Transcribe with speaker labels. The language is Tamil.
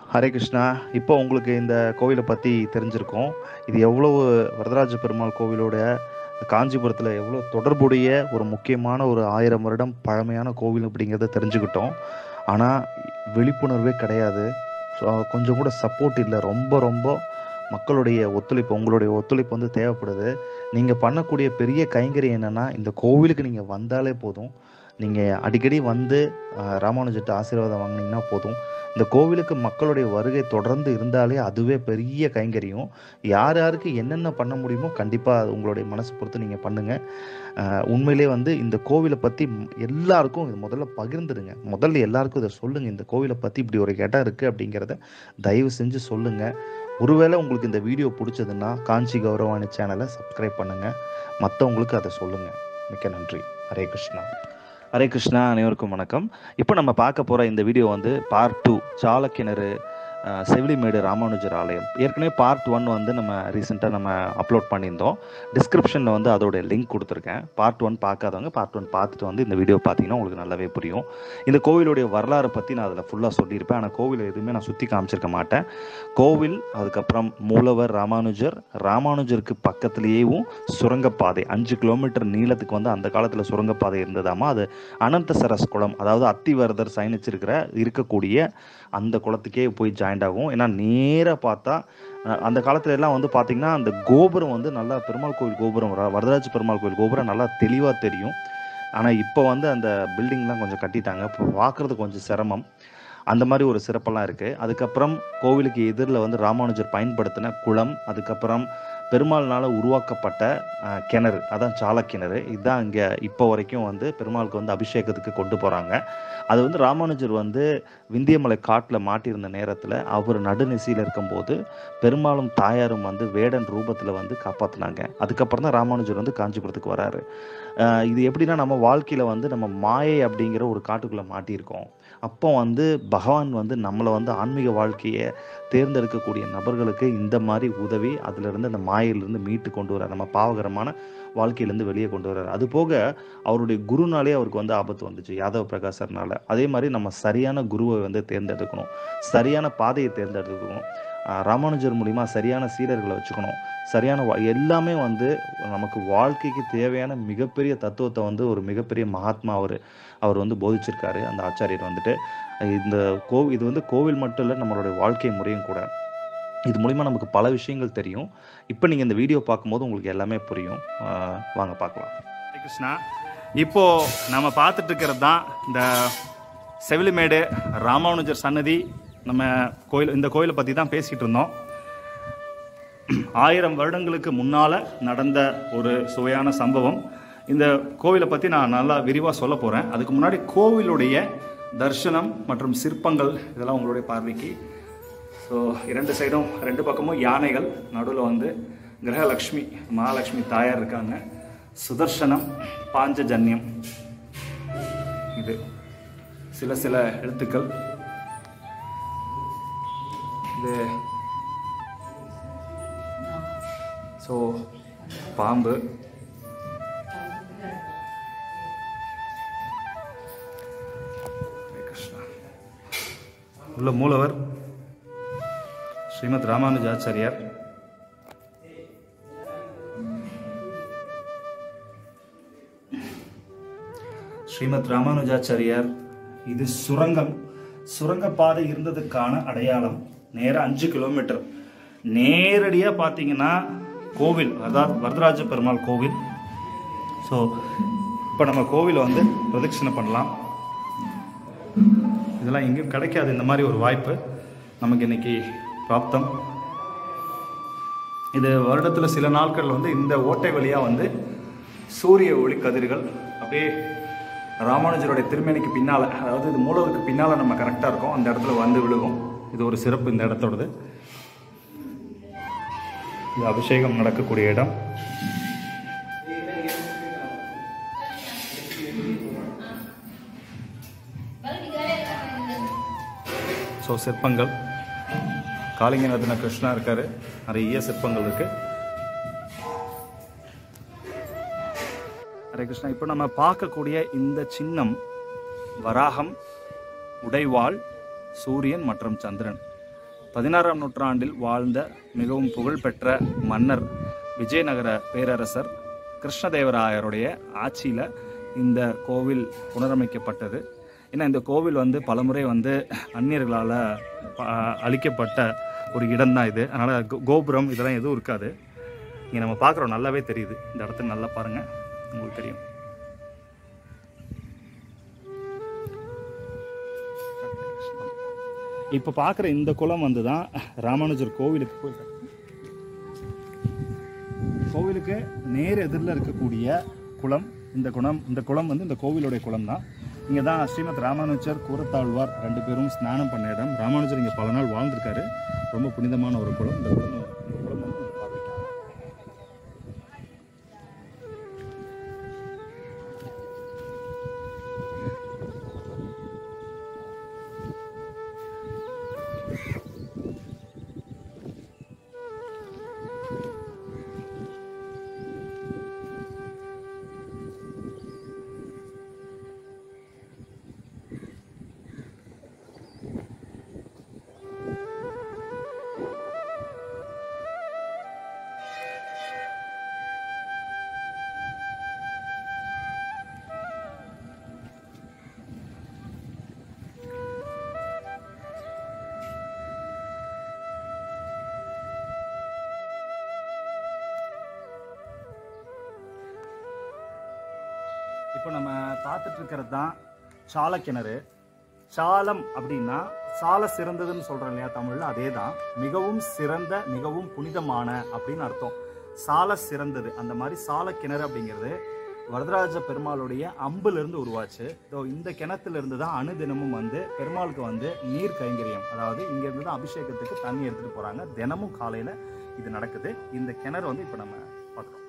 Speaker 1: ஹரே கிருஷ்ணா இப்போ உங்களுக்கு இந்த கோவிலை பற்றி தெரிஞ்சிருக்கும் இது எவ்வளவு வரதராஜ பெருமாள் கோவிலோட காஞ்சிபுரத்தில் எவ்வளோ தொடர்புடைய ஒரு முக்கியமான ஒரு ஆயிரம் வருடம் பழமையான கோவில் அப்படிங்கிறத தெரிஞ்சுக்கிட்டோம் ஆனால் விழிப்புணர்வே கிடையாது ஸோ கொஞ்சம் கூட சப்போர்ட் இல்லை ரொம்ப ரொம்ப மக்களுடைய ஒத்துழைப்பு உங்களுடைய ஒத்துழைப்பு வந்து தேவைப்படுது நீங்கள் பண்ணக்கூடிய பெரிய கைங்கரியம் என்னென்னா இந்த கோவிலுக்கு நீங்கள் வந்தாலே போதும் நீங்கள் அடிக்கடி வந்து அஹ், ராமானுஜர்ட்ட ஆசீர்வாதம் வாங்கினீங்கன்னா போதும் இந்த கோவிலுக்கு மக்களுடைய வருகை தொடர்ந்து இருந்தாலே அதுவே பெரிய கைங்கரியம் யார் யாருக்கு என்னென்ன பண்ண முடியுமோ கண்டிப்பாக உங்களுடைய மனசு பொறுத்து நீங்கள் பண்ணுங்கள் உண்மையிலே வந்து இந்த கோவிலை பற்றி எல்லாருக்கும் இது முதல்ல பகிர்ந்துடுங்க முதல்ல எல்லாருக்கும் இதை சொல்லுங்கள் இந்த கோவிலை பற்றி இப்படி ஒரு இடம் இருக்குது அப்படிங்கிறத தயவு செஞ்சு சொல்லுங்கள் ஒருவேளை உங்களுக்கு இந்த வீடியோ பிடிச்சதுன்னா காஞ்சி கௌரவாணி சேனலை சப்ஸ்கிரைப் பண்ணுங்கள் மற்றவங்களுக்கு அதை சொல்லுங்கள் மிக்க நன்றி ஹரே கிருஷ்ணா ஹரே கிருஷ்ணா அனைவருக்கும் வணக்கம் இப்போ நம்ம பார்க்க போகிற இந்த வீடியோ வந்து பார்ட் டூ சாலக்கிணறு அஹ், செவிலிமேடு ராமானுஜர் ஆலயம் ஏற்கனவே பார்ட் ஒன் வந்து நம்ம ரீசெண்டாக நம்ம அப்லோட் பண்ணியிருந்தோம் டிஸ்கிரிப்ஷனில் வந்து அதோட லிங்க் கொடுத்துருக்கேன் பார்ட் ஒன் பார்க்காதவங்க பார்ட் ஒன் பார்த்துட்டு வந்து இந்த வீடியோ பார்த்தீங்கன்னா உங்களுக்கு நல்லாவே புரியும் இந்த கோவிலுடைய வரலாறு பற்றி நான் அதில் ஃபுல்லாக சொல்லியிருப்பேன் ஆனால் கோவில் எதுவுமே நான் சுற்றி காமிச்சிருக்க மாட்டேன் கோவில் அதுக்கப்புறம் மூலவர் ராமானுஜர் ராமானுஜருக்கு பக்கத்துலேயேவும் சுரங்கப்பாதை அஞ்சு கிலோமீட்டர் நீளத்துக்கு வந்து அந்த காலத்தில் சுரங்கப்பாதை இருந்ததாமா அது அனந்தசரஸ் குளம் அதாவது அத்திவரதர் சயனிச்சிருக்கிற இருக்கக்கூடிய அந்த குளத்துக்கே போய் ஜாயிண்ட் ஆகும் ஏன்னா நேராக பார்த்தா அஹ், அந்த காலத்துல எல்லாம் வந்து பார்த்தீங்கன்னா அந்த கோபுரம் வந்து நல்லா பெருமாள் கோவில் கோபுரம் வர- வரதராஜ பெருமாள் கோவில் கோபுரம் நல்லா தெளிவாக தெரியும் ஆனால் இப்போ வந்து அந்த பில்டிங்லாம் கொஞ்சம் கட்டிட்டாங்க இப்போ பார்க்குறது கொஞ்சம் சிரமம் அந்த மாதிரி ஒரு சிறப்பெல்லாம் இருக்குது அதுக்கப்புறம் கோவிலுக்கு எதிரில் வந்து ராமானுஜர் பயன்படுத்தின குளம் அதுக்கப்புறம் பெருமாள்னால உருவாக்கப்பட்ட அஹ், கிணறு அதான் சாலக்கிணறு இதுதான் இங்கே இப்போ வரைக்கும் வந்து பெருமாளுக்கு வந்து அபிஷேகத்துக்கு கொண்டு போகிறாங்க அது வந்து ராமானுஜர் வந்து விந்தியமலை காட்டில் மாட்டியிருந்த நேரத்தில் அவர் நடுநிசையில் இருக்கும்போது பெருமாளும் தாயாரும் வந்து வேடன் ரூபத்தில் வந்து காப்பாற்றினாங்க அதுக்கப்புறம் தான் ராமானுஜர் வந்து காஞ்சிபுரத்துக்கு வராரு அஹ் இது எப்படின்னா நம்ம வாழ்க்கையில் வந்து நம்ம மாயை அப்படிங்கிற ஒரு காட்டுக்குள்ளே மாட்டியிருக்கோம் அப்போ வந்து பகவான் வந்து நம்மளை வந்து ஆன்மீக வாழ்க்கையை தேர்ந்தெடுக்கக்கூடிய நபர்களுக்கு இந்த மாதிரி உதவி அதிலிருந்து அந்த மாயிலிருந்து மீட்டு கொண்டு வரார் நம்ம பாவகரமான வாழ்க்கையிலேருந்து வெளியே கொண்டு வர்றாரு அது போக அவருடைய குருனாலே அவருக்கு வந்து ஆபத்து வந்துச்சு யாதவ பிரகாசர்னால அதே மாதிரி நம்ம சரியான குருவை வந்து தேர்ந்தெடுக்கணும் சரியான பாதையை தேர்ந்தெடுக்கணும் ஆஹ் ராமானுஜர் மூலிமா சரியான சீடர்களை வச்சுக்கணும் சரியான வா- எல்லாமே வந்து நமக்கு வாழ்க்கைக்கு தேவையான மிகப்பெரிய தத்துவத்தை வந்து ஒரு மிகப்பெரிய மகாத்மா அவர் அவர் வந்து போதிச்சிருக்காரு அந்த ஆச்சாரியர் வந்துட்டு இந்த கோ இது வந்து கோவில் மட்டும் இல்லை நம்மளுடைய வாழ்க்கை முறையும் கூட இது மூலிமா நமக்கு பல விஷயங்கள் தெரியும் இப்போ நீங்கள் இந்த வீடியோ பார்க்கும்போது உங்களுக்கு எல்லாமே புரியும் ஆஹ் வாங்க பார்க்கலாம்
Speaker 2: ஹரே கிருஷ்ணா இப்போ நம்ம பார்த்துட்டு இருக்கிறது தான் இந்த செவிலிமேடு ராமானுஜர் சன்னதி நம்ம கோயில் இந்த கோயிலை பற்றி தான் பேசிகிட்டு இருந்தோம் ஆயிரம் வருடங்களுக்கு முன்னால் நடந்த ஒரு சுவையான சம்பவம் இந்த கோவிலை பற்றி நான் நல்லா விரிவாக சொல்ல போகிறேன் அதுக்கு முன்னாடி கோவிலுடைய தர்சனம் மற்றும் சிற்பங்கள் இதெல்லாம் உங்களுடைய பார்வைக்கு ஸோ இரண்டு சைடும் ரெண்டு பக்கமும் யானைகள் நடுவில் வந்து கிரகலக்ஷ்மி மகாலட்சுமி தாயார் இருக்காங்க சுதர்சனம் பாஞ்சஜன்யம் இது சில சில எழுத்துக்கள் இது ஸோ பாம்பு ஹரே கிருஷ்ணா. உள்ள மூலவர் ஸ்ரீமத் ராமானுஜாச்சாரியார் ஸ்ரீமத் ராமானுஜாச்சாரியார் இது சுரங்கம் சுரங்கப்பாதை இருந்ததுக்கான அடையாளம் நேரா அஞ்சு கிலோமீட்டர் நேரடியாக பார்த்தீங்கன்னா கோவில் அதாவது வரதராஜ பெருமாள் கோவில் ஸோ இப்போ நம்ம கோவிலை வந்து பிரதட்சணை பண்ணலாம் இதெல்லாம் எங்கேயும் கிடைக்காது இந்த மாதிரி ஒரு வாய்ப்பு நமக்கு இன்னைக்கு பிராப்தம் இது வருடத்தில் சில நாட்கள் வந்து இந்த ஓட்டை வழியாக வந்து சூரிய ஒளி கதிர்கள் அப்படியே ராமானுஜருடைய திருமேனிக்கு பின்னால் அதாவது இது மூலவருக்கு பின்னால் நம்ம கரெக்டாக இருக்கோம் அந்த இடத்துல வந்து விழுகும் இது ஒரு சிறப்பு இந்த இடத்தோடது இது அபிஷேகம் நடக்கக்கூடிய இடம் ஸோ சிற்பங்கள் காளிங்கநாதன கிருஷ்ணா இருக்காரு நிறைய சிற்பங்கள் இருக்கு ஹரே கிருஷ்ணா இப்போ நம்ம பார்க்கக்கூடிய இந்த சின்னம் வராகம் உடைவாள் சூரியன் மற்றும் சந்திரன் பதினாறாம் நூற்றாண்டில் வாழ்ந்த மிகவும் புகழ்பெற்ற மன்னர் விஜயநகர பேரரசர் கிருஷ்ணதேவராயருடைய ஆட்சியில் இந்த கோவில் புனரமைக்கப்பட்டது ஏன்னா இந்த கோவில் வந்து பலமுறை வந்து அந்நியர்களால் அழிக்கப்பட்ட ஒரு இடம் தான் இது அதனால் கோ- கோபுரம் இதெல்லாம் எதுவும் இருக்காது இங்கே நம்ம பார்க்குறோம் நல்லாவே தெரியுது இந்த இடத்துல நல்லா பாருங்கள் உங்களுக்கு தெரியும் இப்போ பார்க்குற இந்த குளம் வந்து தான் ராமானுஜர் கோவிலுக்கு போய் கோவிலுக்கு நேர் எதிரில் இருக்கக்கூடிய குளம் இந்த குளம் இந்த குளம் வந்து இந்த கோவிலுடைய குளம் தான் இங்கே தான் ஸ்ரீமத் ராமானுஜர் கூரத்தாழ்வார் ரெண்டு பேரும் ஸ்நானம் பண்ண இடம் ராமானுஜர் இங்கே பல நாள் வாழ்ந்திருக்காரு ரொம்ப புனிதமான ஒரு குளம் இந்த குளம் இந்த குளம் வந்து இங்க பார்வைக்கலாம். இப்போ நம்ம பார்த்துட்டு இருக்கிறது தான் சால கிணறு சாலம் அப்படின்னா சால சிறந்ததுன்னு சொல்றோம் இல்லையா தமிழ்ல அதே தான் மிகவும் சிறந்த மிகவும் புனிதமான அப்படின்னு அர்த்தம் சால சிறந்தது அந்த மாதிரி சால கிணறு அப்படிங்கிறது வரதராஜ பெருமாளுடைய அம்புல இருந்து உருவாச்சு இதோ இந்த கிணத்துல இருந்து தான் அனுதினமும் வந்து பெருமாளுக்கு வந்து நீர் கைங்கரியம் அதாவது இங்க இருந்து தான் அபிஷேகத்துக்கு தண்ணி எடுத்துட்டு போறாங்க தினமும் காலையில இது நடக்குது இந்த கிணறு வந்து இப்போ நம்ம பார்க்குறோம்